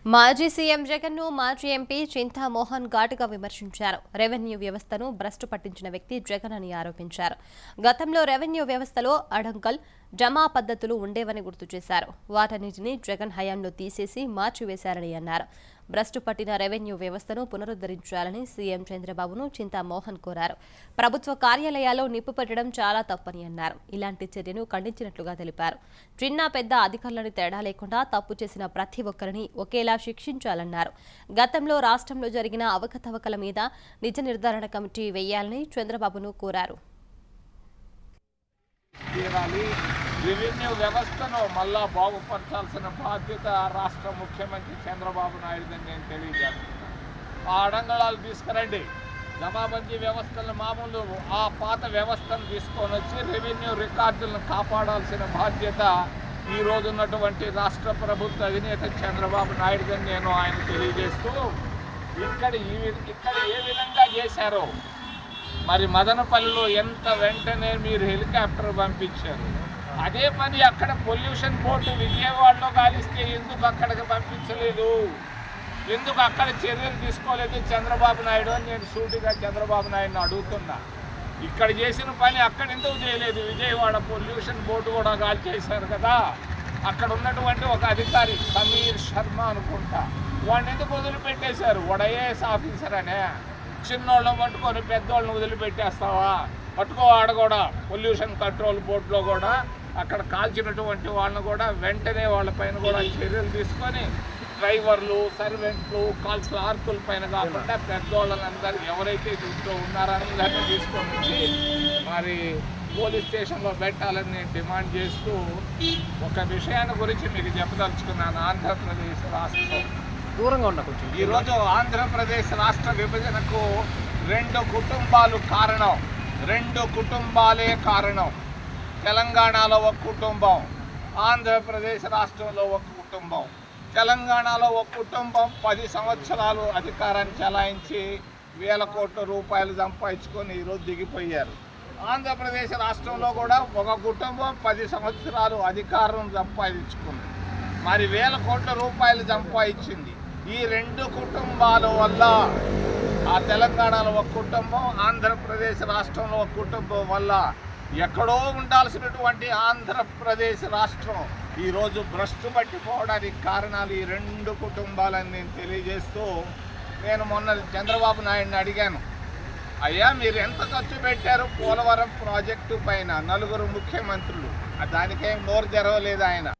మాజీ సీఎం జగన్ ను మాజీ ఎంపీ చింతామోహన్ ఘాటుగా విమర్శించారు రెవెన్యూ వ్యవస్థను భ్రష్టు పట్టించిన వ్యక్తి జగన్ అని ఆరోపించారు గతంలో రెవెన్యూ వ్యవస్థలో అడంకల్ జమా పద్ధతులు ఉండేవని గుర్తు చేశారు వాటన్నిటిని జగన్ హయాంలో తీసేసి మార్చివేశారని అన్నారు భ్రష్టు పట్టిన రెవెన్యూ వ్యవస్థను పునరుద్ధరించాలని సీఎం చంద్రబాబును చింతామోహన్ కోరారు ప్రభుత్వ కార్యాలయాల్లో నిప్పు పెట్టడం చాలా తప్పని అన్నారు ఇలాంటి చర్యను ఖండించినట్లుగా తెలిపారు చిన్న పెద్ద అధికారులని తేడా లేకుండా తప్పు చేసిన ప్రతి ఒక్కరిని ఒకేలా శిక్షించాలన్నారు గతంలో రాష్ట్రంలో జరిగిన అవకతవకల మీద నిజ నిర్ధారణ కమిటీ వేయాలని చంద్రబాబును కోరారు తీరాలి రెవెన్యూ వ్యవస్థను మళ్ళా బాగుపరచాల్సిన బాధ్యత రాష్ట్ర ముఖ్యమంత్రి చంద్రబాబు నాయుడుదని నేను తెలియజేస్తున్నాను ఆ అడంగళాలు తీసుకురండి జమాబందీ వ్యవస్థలను మామూలు ఆ పాత వ్యవస్థను తీసుకొని వచ్చి రెవెన్యూ రికార్డులను కాపాడాల్సిన బాధ్యత ఈ రోజు ఉన్నటువంటి రాష్ట్ర ప్రభుత్వ అధినేత చంద్రబాబు నాయుడుదని నేను ఆయన తెలియజేస్తూ ఇక్కడ ఈ వి- ఇక్కడ ఏ విధంగా చేశారో మరి మదనపల్లిలో ఎంత వెంటనే మీరు హెలికాప్టర్ పంపించారు అదే పని అక్కడ పొల్యూషన్ బోర్డు విజయవాడలో కాలిస్తే ఎందుకు అక్కడికి పంపించలేదు ఎందుకు అక్కడ చర్యలు తీసుకోలేదు చంద్రబాబు నాయుడు అని నేను సూటిగా చంద్రబాబు నాయుడుని అడుగుతున్నా ఇక్కడ చేసిన పని అక్కడ ఎందుకు చేయలేదు విజయవాడ పొల్యూషన్ బోర్డు కూడా కాల్ చేశారు కదా అక్కడ ఉన్నటువంటి ఒక అధికారి సమీర్ శర్మ అనుకుంటా వాడిని ఎందుకు వదిలిపెట్టేశారు వాడు ఐఏఎస్ ఆఫీసర్ అనే చిన్నోళ్ళని పట్టుకొని పెద్దోళ్ళని వదిలిపెట్టేస్తావా పట్టుకో ఆడ కూడా పొల్యూషన్ కంట్రోల్ బోర్డులో కూడా అక్కడ కాల్చినటువంటి వాళ్ళని కూడా వెంటనే వాళ్ళపైన కూడా చర్యలు తీసుకొని డ్రైవర్లు సర్వెంట్లు కాల్స్ ఆర్కుల పైన కాకుండా పెద్దోళ్ళందరూ ఎవరైతే దీంట్లో ఉన్నారని దాన్ని తీసుకొని వచ్చి మరి పోలీస్ స్టేషన్లో పెట్టాలని నేను డిమాండ్ చేస్తూ ఒక విషయాన్ని గురించి మీకు చెప్పదలుచుకున్నాను ఆంధ్రప్రదేశ్ రాష్ట్రం దూరంగా ఉన్నా కొంచెం ఈరోజు ఆంధ్రప్రదేశ్ రాష్ట్ర విభజనకు రెండు కుటుంబాలు కారణం రెండు కుటుంబాలే కారణం తెలంగాణలో ఒక కుటుంబం ఆంధ్రప్రదేశ్ రాష్ట్రంలో ఒక కుటుంబం తెలంగాణలో ఒక కుటుంబం పది సంవత్సరాలు అధికారాన్ని చెలాయించి వేల కోట్ల రూపాయలు సంపాదించుకొని ఈరోజు దిగిపోయారు ఆంధ్రప్రదేశ్ రాష్ట్రంలో కూడా ఒక కుటుంబం పది సంవత్సరాలు అధికారం సంపాదించుకుంది మరి వేల కోట్ల రూపాయలు సంపాదించింది ఈ రెండు కుటుంబాల వల్ల ఆ తెలంగాణలో ఒక కుటుంబం ఆంధ్రప్రదేశ్ రాష్ట్రంలో ఒక కుటుంబం వల్ల ఎక్కడో ఉండాల్సినటువంటి ఆంధ్రప్రదేశ్ రాష్ట్రం ఈరోజు భ్రష్టు పట్టిపోవడానికి కారణాలు ఈ రెండు కుటుంబాలని నేను తెలియజేస్తూ నేను మొన్న చంద్రబాబు నాయుడిని అడిగాను అయ్యా మీరు ఎంత ఖర్చు పెట్టారు పోలవరం ప్రాజెక్టు పైన నలుగురు ముఖ్యమంత్రులు ఆ దానికేం నోరు తెరవలేదు ఆయన